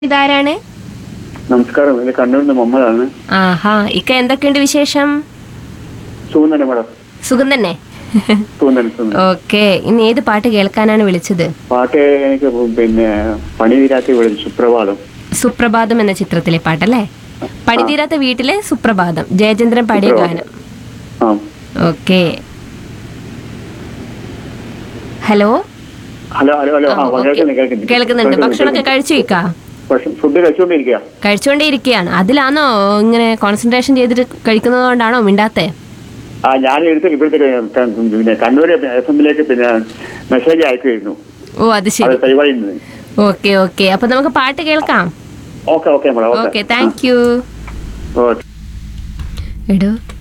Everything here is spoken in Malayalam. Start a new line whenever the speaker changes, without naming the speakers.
ഇതാരാണ്
നമസ്കാരം ഇത് കണ്ണൂരിൽ നിന്ന് മുഹമ്മദാണ്
ആഹാ ഇക്ക എന്തൊക്കെയുണ്ട് വിശേഷം
സുഗന്ധന മേഡം
സുഖം തന്നെ
സുഗന്ധന സുഗന്ധന
ഓക്കെ ഇന്ന് ഏത് പാട്ട് കേൾക്കാനാണ് വിളിച്ചത്
പാട്ട് എനിക്ക് പിന്നെ പണി തീരാത്തി വിളിച്ചു സുപ്രഭാതം
സുപ്രഭാതം എന്ന ചിത്രത്തിലെ പാട്ടല്ലേ പണിതീരാത്ത വീട്ടിലെ സുപ്രഭാതം ജയചന്ദ്രൻ പാടിയ ഗാനം
ആ
okay hello
hello hello hello ആ
ആ, ഓക്കേ.
കേൾക്കുന്നു കേൾക്കുന്നു
കേൾക്കുന്നുണ്ട് ഭക്ഷണമൊക്കെ കഴിച്ചു ഇക്ക
ഭക്ഷണം ഫുഡ് കഴിച്ചുകൊണ്ടിരിക്കുക
കഴിച്ചുകൊണ്ടേയിരിക്കുകയാണ് അതിലാണോ ഇങ്ങനെ കോൺസെൻട്രേഷൻ ചെയ്തിട്ട് കഴിക്കുന്നത് കൊണ്ടാണോ മിണ്ടാത്തെ
ആ ഞാൻ എടുത്ത് ഇവിടുത്തെ ക- പിന്നെ കണ്ണൂർ എഫ് എമ്മിലേക്ക് പിന്നെ മെസ്സേജ് അയക്കുമായിരുന്നു
ഓ അത്
അത്
ശരി
സേവ് ചെയ്യുന്നത്
ഓക്കെ ഓക്കെ അപ്പൊ നമുക്ക് പാട്ട് കേൾക്കാം
okay okay madam
okay thank you
okay
എടോ